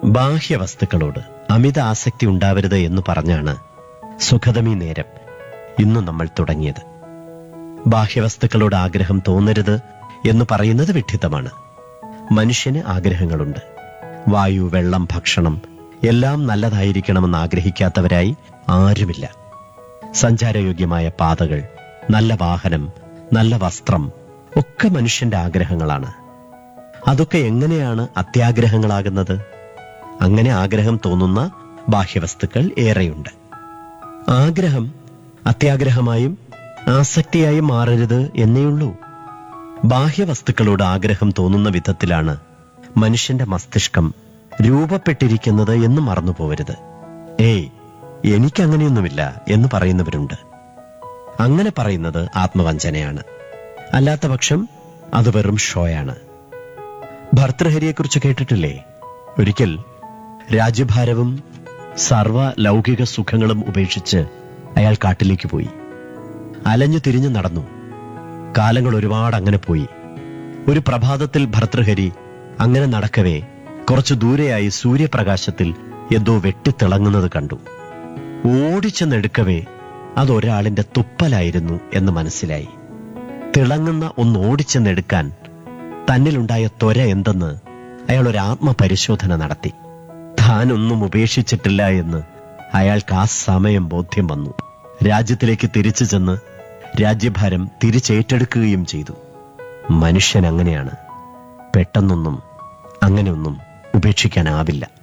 ബാഹ്യവസ്തുക്കളോട് അമിത ആസക്തി ഉണ്ടാവരുത് എന്ന് പറഞ്ഞാണ് സുഖതമീ നേരം ഇന്ന് നമ്മൾ തുടങ്ങിയത് ബാഹ്യവസ്തുക്കളോട് ആഗ്രഹം തോന്നരുത് എന്ന് പറയുന്നത് വിഡ്ഢിത്തമാണ് മനുഷ്യന് ആഗ്രഹങ്ങളുണ്ട് വായു വെള്ളം ഭക്ഷണം എല്ലാം നല്ലതായിരിക്കണമെന്ന് ആഗ്രഹിക്കാത്തവരായി ആരുമില്ല സഞ്ചാരയോഗ്യമായ പാതകൾ നല്ല വാഹനം നല്ല വസ്ത്രം ഒക്കെ മനുഷ്യന്റെ ആഗ്രഹങ്ങളാണ് അതൊക്കെ എങ്ങനെയാണ് അത്യാഗ്രഹങ്ങളാകുന്നത് അങ്ങനെ ആഗ്രഹം തോന്നുന്ന ബാഹ്യവസ്തുക്കൾ ഏറെയുണ്ട് ആഗ്രഹം അത്യാഗ്രഹമായും ആസക്തിയായും മാറരുത് എന്നേയുള്ളൂ ബാഹ്യവസ്തുക്കളോട് ആഗ്രഹം തോന്നുന്ന വിധത്തിലാണ് മനുഷ്യന്റെ മസ്തിഷ്കം രൂപപ്പെട്ടിരിക്കുന്നത് എന്ന് മറന്നുപോകരുത് ഏയ് എനിക്കങ്ങനെയൊന്നുമില്ല എന്ന് പറയുന്നവരുണ്ട് അങ്ങനെ പറയുന്നത് ആത്മവഞ്ചനയാണ് അല്ലാത്ത പക്ഷം അത് വെറും ഷോയാണ് ഭർത്തൃഹരിയെക്കുറിച്ച് കേട്ടിട്ടില്ലേ ഒരിക്കൽ രാജ്യഭാരവും സർവ ലൗകിക സുഖങ്ങളും ഉപേക്ഷിച്ച് അയാൾ കാട്ടിലേക്ക് പോയി അലഞ്ഞു തിരിഞ്ഞു നടന്നു കാലങ്ങൾ ഒരുപാട് അങ്ങനെ പോയി ഒരു പ്രഭാതത്തിൽ ഭർത്തൃഹരി അങ്ങനെ നടക്കവേ കുറച്ചു ദൂരെയായി സൂര്യപ്രകാശത്തിൽ എന്തോ വെട്ടിത്തിളങ്ങുന്നത് കണ്ടു ഓടിച്ചെന്നെടുക്കവേ അതൊരാളിന്റെ തുപ്പലായിരുന്നു എന്ന് മനസ്സിലായി തിളങ്ങുന്ന ഒന്ന് ഓടിച്ചെന്നെടുക്കാൻ തന്നിലുണ്ടായ ത്വര എന്തെന്ന് അയാൾ ഒരു ആത്മപരിശോധന നടത്തി താനൊന്നും ഉപേക്ഷിച്ചിട്ടില്ല എന്ന് അയാൾക്ക് ആ സമയം ബോധ്യം വന്നു രാജ്യത്തിലേക്ക് തിരിച്ചു ചെന്ന് രാജ്യഭാരം തിരിച്ചേറ്റെടുക്കുകയും ചെയ്തു മനുഷ്യൻ അങ്ങനെയാണ് പെട്ടെന്നൊന്നും അങ്ങനെയൊന്നും ഉപേക്ഷിക്കാനാവില്ല